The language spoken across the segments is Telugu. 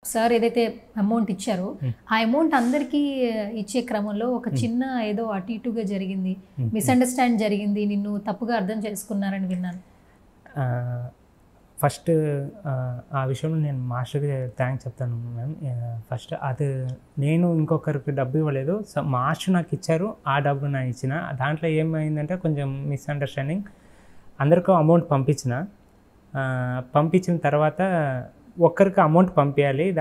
సార్ ఏదైతే అమౌంట్ ఇచ్చారో ఆ అమౌంట్ అందరికీ ఇచ్చే క్రమంలో ఒక చిన్న ఏదో అటు ఇటుగా జరిగింది మిస్అండర్స్టాండ్ జరిగింది నిన్ను తప్పుగా అర్థం చేసుకున్నారని విన్నాను ఫస్ట్ ఆ విషయంలో నేను మాస్టర్కి థ్యాంక్స్ చెప్తాను మ్యామ్ ఫస్ట్ అది నేను ఇంకొకరికి డబ్బు ఇవ్వలేదు సో మాస్టర్ నాకు ఇచ్చారు ఆ డబ్బు నాకు ఇచ్చిన దాంట్లో ఏమైందంటే కొంచెం మిస్అండర్స్టాండింగ్ అందరికీ అమౌంట్ పంపించిన ఆ, పంపించిన తర్వాత ఒక్కరికి అమౌంట్ పంపించాలి దా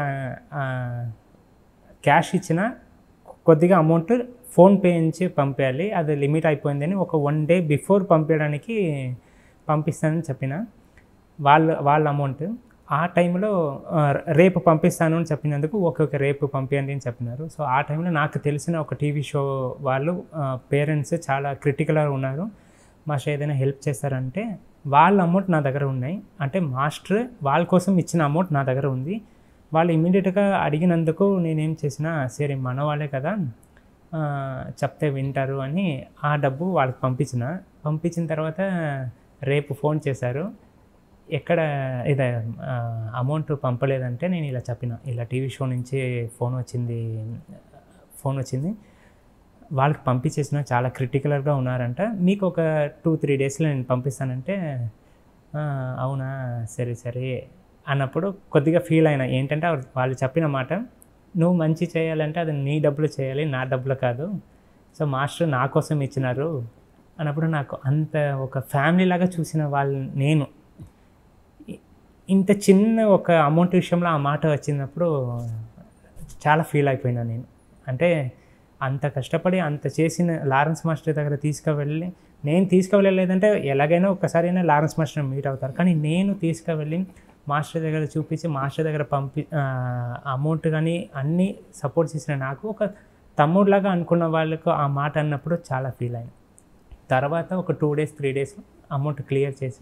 క్యాష్ ఇచ్చిన కొద్దిగా అమౌంట్ ఫోన్పే నుంచి పంపించాలి అది లిమిట్ అయిపోయిందని ఒక వన్ డే బిఫోర్ పంపించడానికి పంపిస్తానని చెప్పిన వాళ్ళ వాళ్ళ అమౌంట్ ఆ టైంలో ఆ, రేపు పంపిస్తాను అని చెప్పినందుకు ఓకే ఓకే రేపు పంపించండి అని చెప్పినారు సో ఆ టైంలో నాకు తెలిసిన ఒక టీవీ షో వాళ్ళు పేరెంట్స్ చాలా క్రిటికల్గా ఉన్నారు మాస్టర్ ఏదైనా హెల్ప్ చేస్తారంటే వాళ్ళ అమౌంట్ నా దగ్గర ఉన్నాయి అంటే మాస్టర్ వాళ్ళ కోసం ఇచ్చిన అమౌంట్ నా దగ్గర ఉంది వాళ్ళు ఇమీడియట్గా అడిగినందుకు నేనేం చేసిన సరే మన వాళ్ళే కదా ఆ, చెప్తే వింటారు అని ఆ డబ్బు వాళ్ళకి పంపించిన పంపించిన తర్వాత రేపు ఫోన్ చేశారు ఎక్కడ ఇదే అమౌంట్ పంపలేదంటే నేను ఇలా చెప్పిన ఇలా టీవీ షో నుంచి ఫోన్ వచ్చింది ఫోన్ వచ్చింది వాళ్ళకి పంపించేసిన చాలా క్రిటికల్గా ఉన్నారంట మీకు ఒక టూ త్రీ డేస్లో నేను పంపిస్తానంటే "ఆ, అవునా సరే సరే అన్నప్పుడు కొద్దిగా ఫీల్ అయినా ఏంటంటే వాళ్ళు- వాళ్ళు చెప్పిన మాట నువ్వు మంచి చేయాలంటే అది నీ డబ్బులు చేయాలి నా డబ్బులు కాదు సో మాస్టర్ నా కోసం ఇచ్చినారు అన్నప్పుడు నాకు అంత ఒక ఫ్యామిలీ లాగా చూసిన వాళ్ళు నేను ఇ- ఇంత చిన్న ఒక అమౌంట్ విషయంలో ఆ మాట వచ్చినప్పుడు చాలా ఫీల్ అయిపోయినా నేను అంటే అంత కష్టపడి అంత చేసిన లారెన్స్ మాస్టర్ దగ్గర తీసుకువెళ్ళి నేను తీసుకువెళ్ళలేదంటే ఎలాగైనా ఒక్కసారైనా లారెన్స్ మాస్టర్ మీట్ అవుతారు కానీ నేను తీసుకువెళ్ళి మాస్టర్ దగ్గర చూపించి మాస్టర్ దగ్గర పంపి అమౌంట్ కానీ అన్నీ సపోర్ట్ చేసిన నాకు ఒక తమ్ముడులాగా అనుకున్న వాళ్ళకు ఆ మాట అన్నప్పుడు చాలా ఫీల్ అయింది తర్వాత ఒక two days three days amount clear చేసి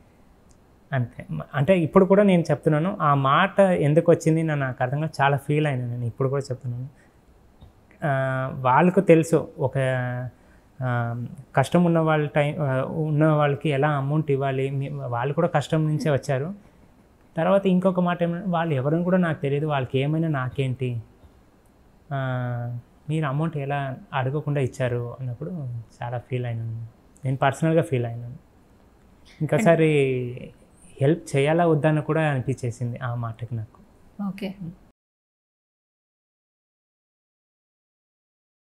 అంతే మ- అంటే ఇప్పుడు కూడా నేను చెప్తున్నాను ఆ మాట ఎందుకు వచ్చింది నా నాకు అర్థం కాదు చాలా ఫీల్ అయినా నేను ఇప్పుడు కూడా చెప్తున్నాను ఆ, వాళ్ళకు తెలుసు ఒక ఆ, కష్టం ఉన్న వాళ్ళ టైం ఆ, ఉన్న వాళ్ళకి ఎలా అమౌంట్ ఇవ్వాలి మీ- వాళ్ళు కూడా కష్టం నుంచే వచ్చారు తర్వాత ఇంకొక మాట ఏమంటే వాళ్ళు ఎవరిని కూడా నాకు తెలియదు వాళ్ళకి ఏమైనా నాకేంటి ఆ, మీరు అమౌంట్ ఎలా అడగకుండా ఇచ్చారు అన్నప్పుడు చాలా ఫీల్ అయినాను నేను పర్సనల్గా ఫీల్ అయినాను ఇంకోసారి హెల్ప్ చేయాలా వద్దని కూడా అనిపించేసింది ఆ మాటకి నాకు ఓకే